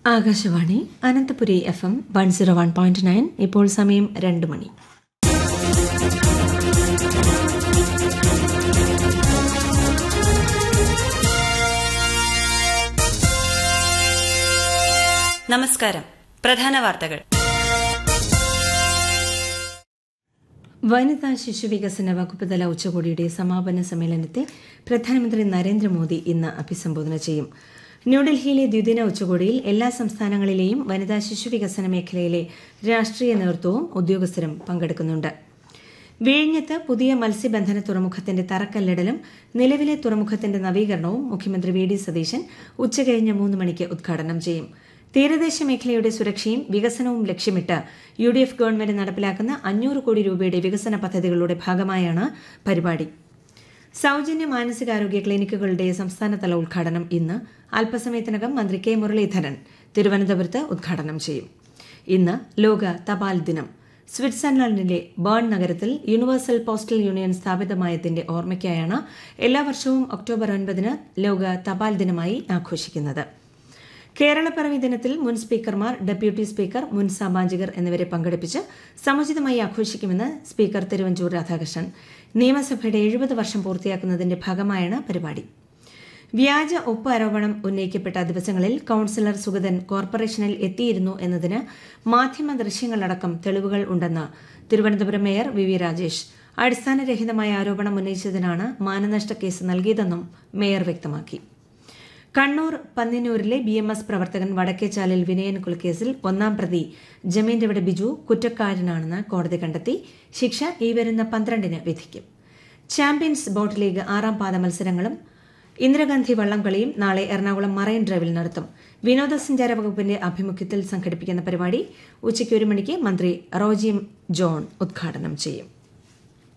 Akashvani Ananthapuri F M one zero one point nine ഇപ്പോൾ സമയം രണ്ട് മണി നമസ്കാരം പ്രധാന വാർത്തകൾ വനിതാ ശിശു വികസന വകുപ്പ് തല ഉച്ചകോടിയുടെ സമാപന സമ്മേളനത്തെ പ്രധാനമന്ത്രി നരേന്ദ്രമോദി ഇന്ന് അഭിസംബോധന ചെയ്യും ന്യൂഡൽഹിയിലെ ദ്വിദിന ഉച്ചകോടിയിൽ എല്ലാ സംസ്ഥാനങ്ങളിലെയും വനിതാ ശിശു വികസന മേഖലയിലെ രാഷ്ട്രീയ നേതൃത്വവും ഉദ്യോഗസ്ഥരും പങ്കെടുക്കുന്നുണ്ട് വിഴിഞ്ഞത്ത് പുതിയ മത്സ്യബന്ധന തുറമുഖത്തിന്റെ തറക്കല്ലിടലും നിലവിലെ തുറമുഖത്തിന്റെ നവീകരണവും മുഖ്യമന്ത്രി വി ഡി സതീശൻ ഉച്ചകഴിഞ്ഞ് മൂന്ന് മണിക്ക് ഉദ്ഘാടനം ചെയ്യും തീരദേശ മേഖലയുടെ സുരക്ഷയും വികസനവും ലക്ഷ്യമിട്ട് യു ഡി എഫ് ഗവൺമെന്റ് നടപ്പിലാക്കുന്ന അഞ്ഞൂറ് കോടി രൂപയുടെ വികസന പദ്ധതികളുടെ ഭാഗമായാണ് പരിപാടി സൌജന്യ മാനസികാരോഗ്യ ക്ലിനിക്കുകളുടെ സംസ്ഥാനതല ഉദ്ഘാടനം ഇന്ന് അല്പസമയത്തിനകം മന്ത്രി കെ മുരളീധരൻ തിരുവനന്തപുരത്ത് ഉദ്ഘാടനം ചെയ്യും ഇന്ന് ലോക തപാൽ ദിനം സ്വിറ്റ്സർലൻഡിലെ ബേൺ നഗരത്തിൽ യൂണിവേഴ്സൽ പോസ്റ്റൽ യൂണിയൻ സ്ഥാപിതമായതിന്റെ ഓർമ്മയ്ക്കായാണ് എല്ലാ വർഷവും ഒക്ടോബർ ഒൻപതിന് ലോക തപാൽ ദിനമായി ആഘോഷിക്കുന്നത് കേരളപ്പിറവി ദിനത്തിൽ മുൻ സ്പീക്കർമാർ ഡെപ്യൂട്ടി സ്പീക്കർ മുൻ സാമാജികർ എന്നിവരെ പങ്കെടുപ്പിച്ച് സമുചിതമായി ആഘോഷിക്കുമെന്ന് സ്പീക്കർ തിരുവഞ്ചൂർ രാധാകൃഷ്ണൻ നിയമസഭയുടെ എഴുപത് വർഷം പൂർത്തിയാക്കുന്നതിന്റെ ഭാഗമായാണ് പരിപാടി വ്യാജ ഒപ്പ് ആരോപണം ഉന്നയിക്കപ്പെട്ട ദിവസങ്ങളിൽ കൌൺസിലർ സുഗതൻ കോർപ്പറേഷനിൽ എത്തിയിരുന്നു എന്നതിന് മാധ്യമ ദൃശ്യങ്ങളടക്കം തെളിവുകൾ ഉണ്ടെന്ന് Thiruvananthapuram mayor V V Rajesh അടിസ്ഥാനരഹിതമായ ആരോപണം ഉന്നയിച്ചതിനാണ് മാനനഷ്ട കേസ് നൽകിയതെന്നും മേയർ വ്യക്തമാക്കി കണ്ണൂർ പന്നിനൂരിലെ ബി എം എസ് പ്രവർത്തകൻ വടക്കേച്ചാലിൽ വിനയൻ കൊലക്കേസിൽ ഒന്നാം പ്രതി ജമീൻ രവിട ബിജു കുറ്റക്കാരനാണെന്ന് കോടതി കണ്ടെത്തി ശിക്ഷ ഈ വരുന്ന പന്ത്രണ്ടിന് വിധിക്കും ചാമ്പ്യൻസ് ബോട്ട് ലീഗ് ആറാം പാദ മത്സരങ്ങളും ഇന്ദിരാഗാന്ധി വള്ളംകളിയും നാളെ എറണാകുളം മറൈൻ ഡ്രൈവിൽ നടത്തും വിനോദസഞ്ചാര വകുപ്പിന്റെ ആഭിമുഖ്യത്തിൽ സംഘടിപ്പിക്കുന്ന പരിപാടി ഉച്ചയ്ക്ക് ഒരു മണിക്ക് മന്ത്രി റോജി ജോൺ ഉദ്ഘാടനം ചെയ്യും